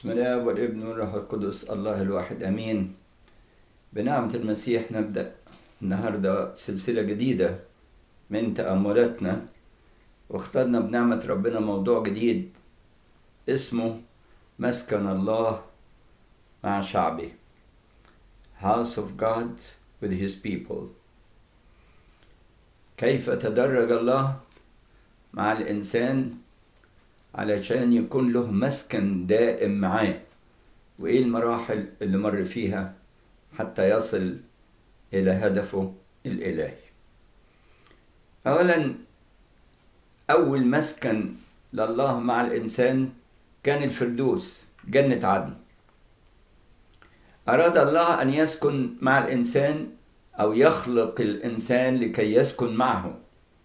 بسم الله والابن والروح القدس الله الواحد امين بنعمة المسيح نبدأ النهاردة سلسلة جديدة من تأملاتنا واخترنا بنعمة ربنا موضوع جديد اسمه مسكن الله مع شعبه House of God with his people كيف تدرج الله مع الإنسان علشان يكون له مسكن دائم معاه وإيه المراحل اللي مر فيها حتى يصل إلى هدفه الإلهي أولا أول مسكن لله مع الإنسان كان الفردوس جنة عدن أراد الله أن يسكن مع الإنسان أو يخلق الإنسان لكي يسكن معه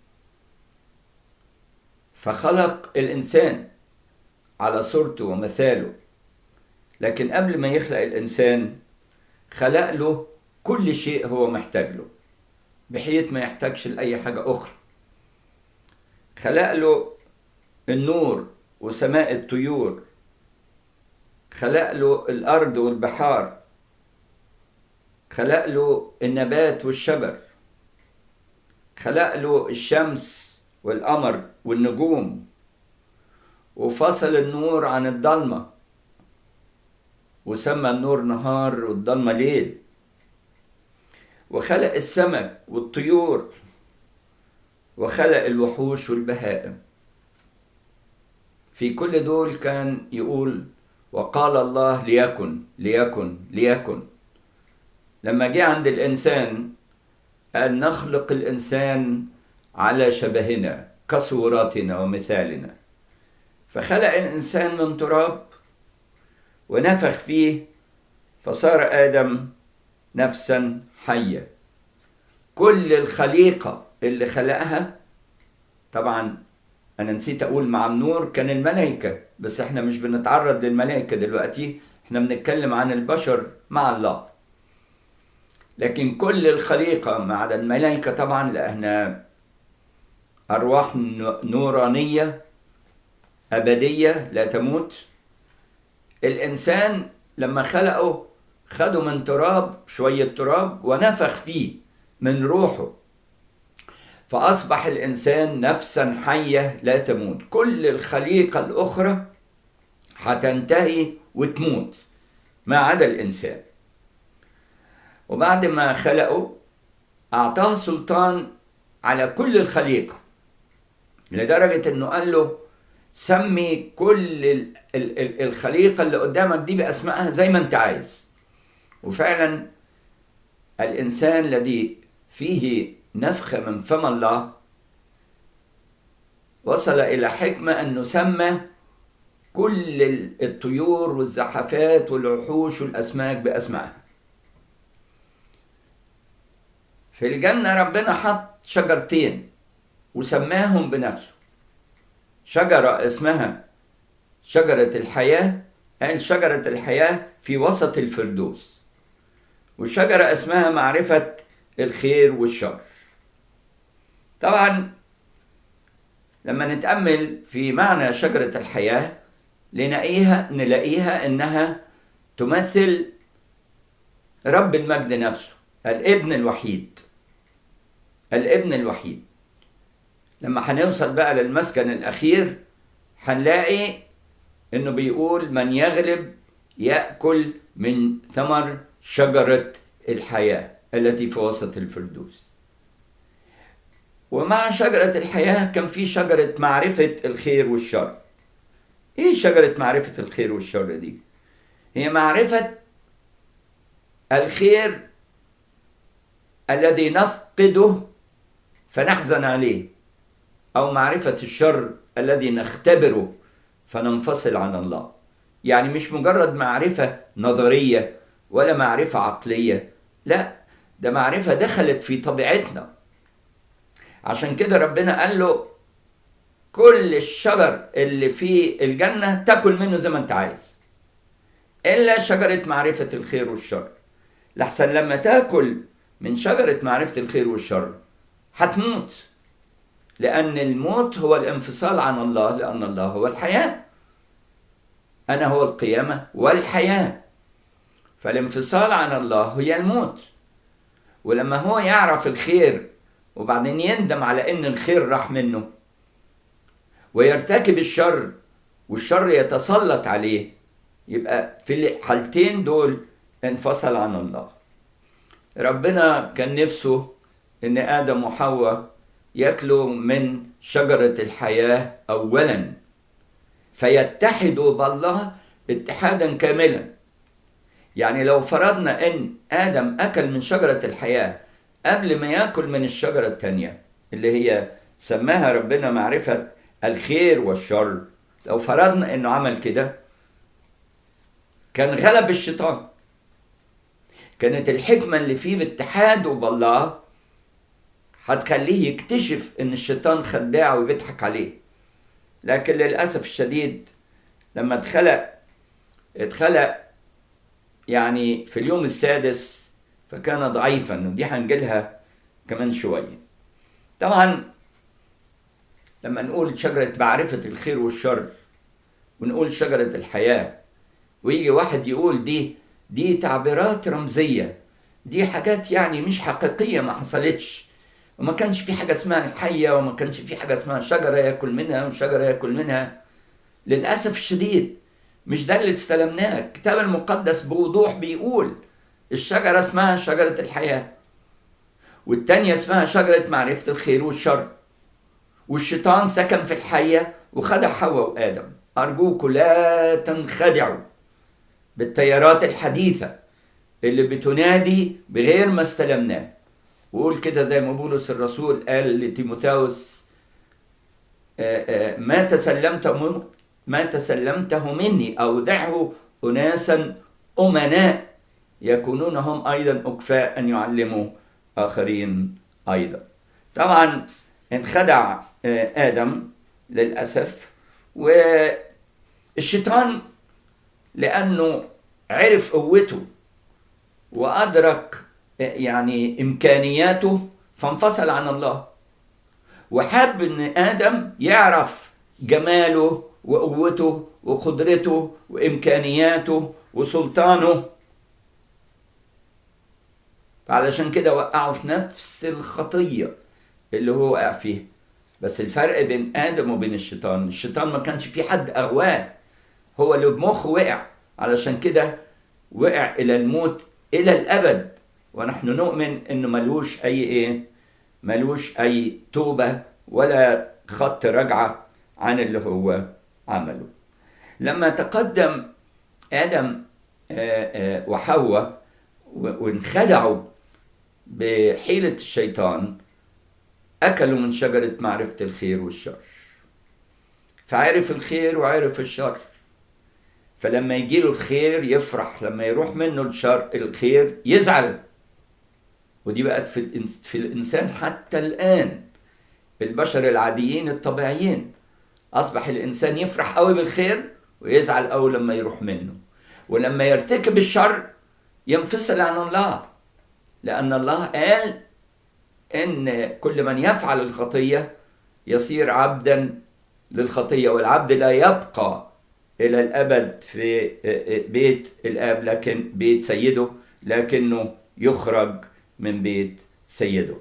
فخلق الإنسان على صورته ومثاله لكن قبل ما يخلق الإنسان خلق له كل شيء هو محتاج له بحيث ما يحتاجش لأي حاجة أخرى خلق له النور وسماء الطيور خلق له الأرض والبحار خلق له النبات والشجر خلق له الشمس والقمر والنجوم وفصل النور عن الضلمة وسمى النور نهار والضلمة ليل وخلق السمك والطيور وخلق الوحوش والبهائم في كل دول كان يقول وقال الله ليكن ليكن ليكن لما جه عند الإنسان أن نخلق الإنسان على شبهنا كصوراتنا ومثالنا فخلق الإنسان من تراب ونفخ فيه فصار آدم نفسا حية كل الخليقة اللي خلقها طبعا أنا نسيت أقول مع النور كان الملائكة بس احنا مش بنتعرض للملائكة دلوقتي احنا بنتكلم عن البشر مع الله لكن كل الخليقة ما عدا الملائكة طبعا لأنها أرواح نورانية أبدية لا تموت الإنسان لما خلقه خده من تراب شوية تراب ونفخ فيه من روحه فأصبح الإنسان نفسا حية لا تموت كل الخليقة الأخرى هتنتهي وتموت ما عدا الإنسان وبعد ما خلقه أعطاه سلطان على كل الخليقة لدرجة إنه قال له سمي كل الخليقة اللي قدامك دي بأسمائها زي ما أنت عايز وفعلا الإنسان الذي فيه نفخة من فم الله وصل إلى حكمة أنه سمى كل الطيور والزحفات والوحوش والأسماك بأسمائها في الجنة ربنا حط شجرتين وسماهم بنفسه شجرة اسمها شجرة الحياة قال شجرة الحياة في وسط الفردوس وشجرة اسمها معرفة الخير والشر طبعا لما نتأمل في معنى شجرة الحياة لنلاقيها نلاقيها انها تمثل رب المجد نفسه الابن الوحيد الابن الوحيد لما هنوصل بقى للمسكن الاخير هنلاقي انه بيقول من يغلب ياكل من ثمر شجره الحياه التي في وسط الفردوس ومع شجره الحياه كان في شجره معرفه الخير والشر ايه شجره معرفه الخير والشر دي هي معرفه الخير الذي نفقده فنحزن عليه او معرفه الشر الذي نختبره فننفصل عن الله يعني مش مجرد معرفه نظريه ولا معرفه عقليه لا ده معرفه دخلت في طبيعتنا عشان كده ربنا قال له كل الشجر اللي في الجنه تاكل منه زي ما انت عايز الا شجره معرفه الخير والشر لحسن لما تاكل من شجره معرفه الخير والشر هتموت لأن الموت هو الانفصال عن الله لأن الله هو الحياة أنا هو القيامة والحياة فالانفصال عن الله هي الموت ولما هو يعرف الخير وبعدين يندم على ان الخير راح منه ويرتكب الشر والشر يتسلط عليه يبقى في الحالتين دول انفصل عن الله ربنا كان نفسه ان ادم وحواء ياكلوا من شجره الحياه اولا فيتحدوا بالله اتحادا كاملا يعني لو فرضنا ان ادم اكل من شجره الحياه قبل ما ياكل من الشجره الثانيه اللي هي سماها ربنا معرفه الخير والشر لو فرضنا انه عمل كده كان غلب الشيطان كانت الحكمه اللي فيه باتحاده بالله هتخليه يكتشف ان الشيطان خداع وبيضحك عليه لكن للاسف الشديد لما اتخلق اتخلق يعني في اليوم السادس فكان ضعيفا ودي هنجيلها كمان شويه طبعا لما نقول شجرة معرفة الخير والشر ونقول شجرة الحياة ويجي واحد يقول دي دي تعبيرات رمزية دي حاجات يعني مش حقيقية ما حصلتش وما كانش في حاجة اسمها الحية وما كانش في حاجة اسمها شجرة ياكل منها وشجرة ياكل منها للأسف الشديد مش ده اللي استلمناه الكتاب المقدس بوضوح بيقول الشجرة اسمها شجرة الحياة والتانية اسمها شجرة معرفة الخير والشر والشيطان سكن في الحية وخدع حواء وآدم أرجوكم لا تنخدعوا بالتيارات الحديثة اللي بتنادي بغير ما استلمناه وقول كده زي ما بولس الرسول قال لتيموثاوس ما تسلمت ما تسلمته مني أودعه أناسا أمناء يكونون هم أيضا أكفاء أن يعلموا آخرين أيضا طبعا انخدع آدم للأسف والشيطان لأنه عرف قوته وأدرك يعني إمكانياته فانفصل عن الله وحب إن آدم يعرف جماله وقوته وقدرته وإمكانياته وسلطانه فعلشان كده وقعه في نفس الخطيه اللي هو وقع فيه بس الفرق بين ادم وبين الشيطان الشيطان ما كانش في حد اغواه هو اللي بمخه وقع علشان كده وقع الى الموت الى الابد ونحن نؤمن انه ملوش اي ايه ملوش اي توبه ولا خط رجعه عن اللي هو عمله لما تقدم ادم وحواء وانخدعوا بحيله الشيطان أكلوا من شجرة معرفة الخير والشر فعرف الخير وعرف الشر فلما يجيله الخير يفرح لما يروح منه الشر الخير يزعل ودي بقت في, في الإنسان حتى الآن البشر العاديين الطبيعيين أصبح الإنسان يفرح قوي بالخير ويزعل قوي لما يروح منه ولما يرتكب الشر ينفصل عن الله لأن الله قال ان كل من يفعل الخطيه يصير عبدا للخطيه والعبد لا يبقى الى الابد في بيت الاب لكن بيت سيده لكنه يخرج من بيت سيده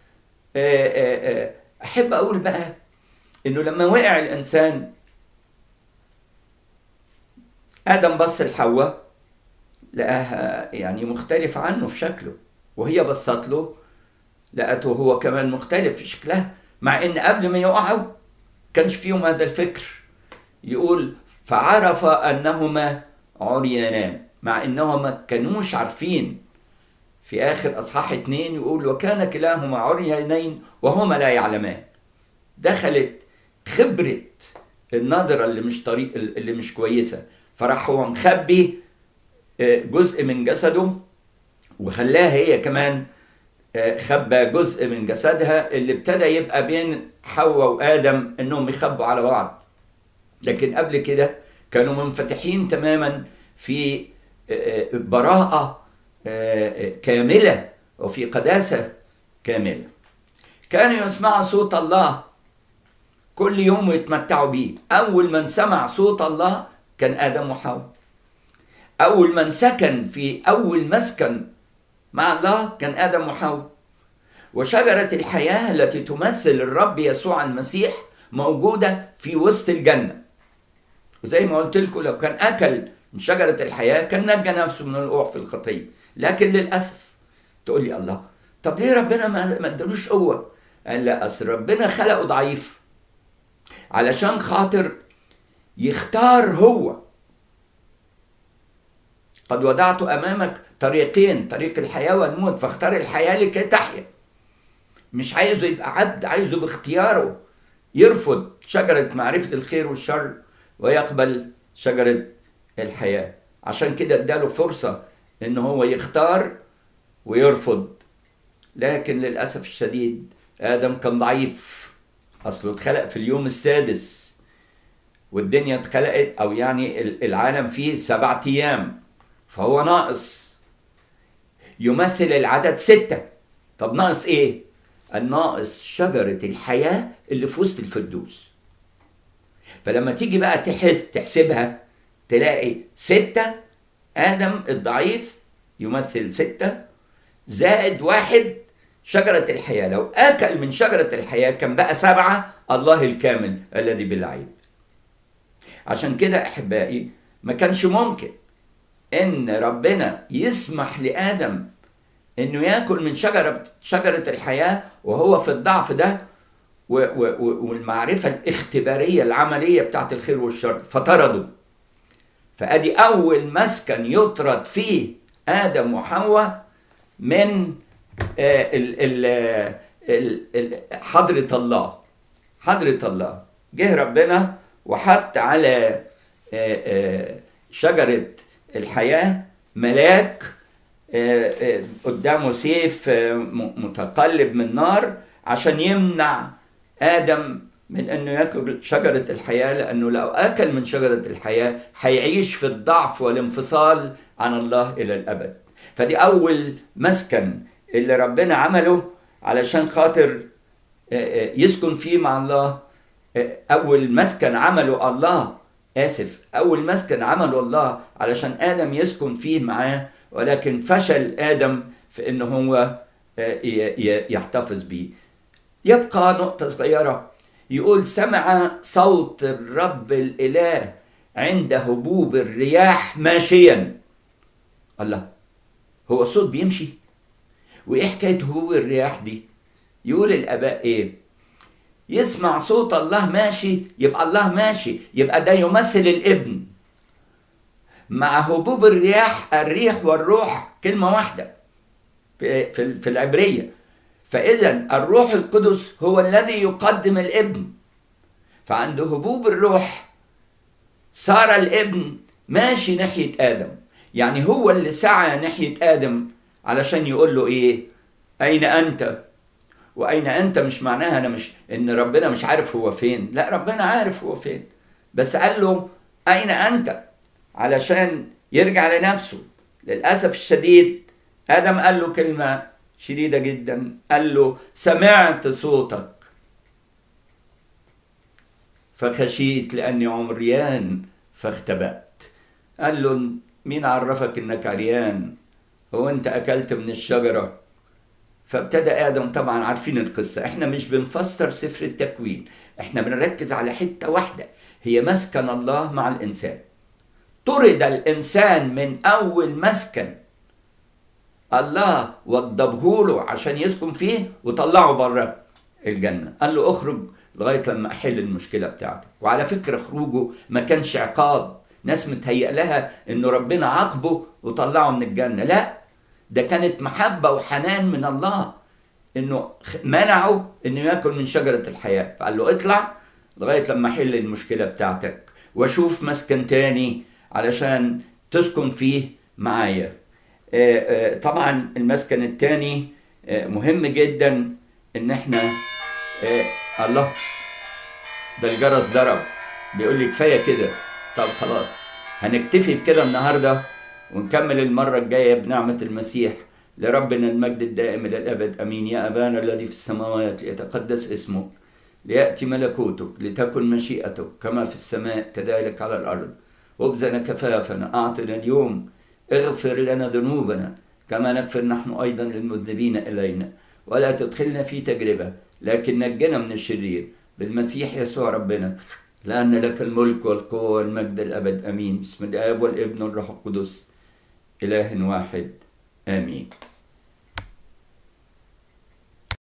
احب اقول بقى انه لما وقع الانسان ادم بص لحواء لقاها يعني مختلف عنه في شكله وهي بصت له لقته هو كمان مختلف في شكلها مع ان قبل ما يقعوا كانش فيهم هذا الفكر يقول فعرف انهما عريانان مع انهم ما كانوش عارفين في اخر اصحاح اتنين يقول وكان كلاهما عريانين وهما لا يعلمان دخلت خبرة النظرة اللي مش طريق اللي مش كويسة فراح هو مخبي جزء من جسده وخلاها هي كمان خبى جزء من جسدها اللي ابتدى يبقى بين حواء وادم انهم يخبوا على بعض لكن قبل كده كانوا منفتحين تماما في براءة كاملة وفي قداسة كاملة كانوا يسمعوا صوت الله كل يوم ويتمتعوا بيه أول من سمع صوت الله كان ادم وحواء اول من سكن في اول مسكن مع الله كان ادم وحواء وشجره الحياه التي تمثل الرب يسوع المسيح موجوده في وسط الجنه وزي ما قلت لكم لو كان اكل من شجره الحياه كان نجى نفسه من الوقوع في الخطيه لكن للاسف تقول لي الله طب ليه ربنا ما ما ادالوش قوه قال لا اصل ربنا خلقه ضعيف علشان خاطر يختار هو قد وضعت امامك طريقين طريق الحياه والموت فاختار الحياه لكي تحيا مش عايزه يبقى عبد عايزه باختياره يرفض شجره معرفه الخير والشر ويقبل شجره الحياه عشان كده اداله فرصه ان هو يختار ويرفض لكن للاسف الشديد ادم كان ضعيف اصله اتخلق في اليوم السادس والدنيا اتخلقت او يعني العالم فيه سبعة ايام فهو ناقص يمثل العدد ستة طب ناقص ايه الناقص شجرة الحياة اللي في وسط الفردوس فلما تيجي بقى تحس تحسبها تلاقي ستة آدم الضعيف يمثل ستة زائد واحد شجرة الحياة لو أكل من شجرة الحياة كان بقى سبعة الله الكامل الذي بلا عيب عشان كده أحبائي ما كانش ممكن إن ربنا يسمح لآدم إنه ياكل من شجرة شجرة الحياة وهو في الضعف ده و و والمعرفة الاختبارية العملية بتاعت الخير والشر فطردوا فأدي أول مسكن يطرد فيه آدم وحواء من حضرة الله حضرة الله جه ربنا وحط على شجرة الحياة ملاك قدامه سيف متقلب من نار عشان يمنع آدم من انه ياكل شجرة الحياة لانه لو اكل من شجرة الحياة هيعيش في الضعف والانفصال عن الله الى الابد فدي اول مسكن اللي ربنا عمله علشان خاطر يسكن فيه مع الله اول مسكن عمله الله اسف اول مسكن عمله الله علشان ادم يسكن فيه معاه ولكن فشل ادم في ان هو يحتفظ بيه يبقى نقطة صغيرة يقول سمع صوت الرب الإله عند هبوب الرياح ماشيا الله هو الصوت بيمشي وايه حكايه هبوب الرياح دي يقول الاباء ايه يسمع صوت الله ماشي يبقى الله ماشي يبقى ده يمثل الابن مع هبوب الرياح الريح والروح كلمه واحده في في العبريه فاذا الروح القدس هو الذي يقدم الابن فعند هبوب الروح صار الابن ماشي ناحيه ادم يعني هو اللي سعى ناحيه ادم علشان يقول له ايه اين انت واين انت مش معناها انا مش ان ربنا مش عارف هو فين لا ربنا عارف هو فين بس قال له اين انت علشان يرجع لنفسه للاسف الشديد ادم قال له كلمه شديده جدا قال له سمعت صوتك فخشيت لاني عمريان فاختبأت قال له مين عرفك انك عريان هو انت اكلت من الشجره فابتدى ادم طبعا عارفين القصه احنا مش بنفسر سفر التكوين احنا بنركز على حته واحده هي مسكن الله مع الانسان طرد الانسان من اول مسكن الله وضبه له عشان يسكن فيه وطلعه بره الجنه قال له اخرج لغايه لما احل المشكله بتاعتك وعلى فكره خروجه ما كانش عقاب ناس متهيأ لها انه ربنا عاقبه وطلعه من الجنه لا ده كانت محبه وحنان من الله انه منعه انه ياكل من شجره الحياه فقال له اطلع لغايه لما احل المشكله بتاعتك واشوف مسكن تاني علشان تسكن فيه معايا طبعا المسكن التاني مهم جدا ان احنا الله ده الجرس ضرب بيقول لي كفايه كده طب خلاص هنكتفي بكده النهارده ونكمل المره الجايه بنعمه المسيح لربنا المجد الدائم الى الابد امين يا ابانا الذي في السماوات ليتقدس اسمك لياتي ملكوتك لتكن مشيئتك كما في السماء كذلك على الارض خبزنا كفافنا أعطنا اليوم اغفر لنا ذنوبنا كما نغفر نحن أيضا للمذنبين إلينا ولا تدخلنا في تجربة لكن نجنا من الشرير بالمسيح يسوع ربنا لأن لك الملك والقوة والمجد الأبد أمين بسم الآب والابن والروح القدس إله واحد آمين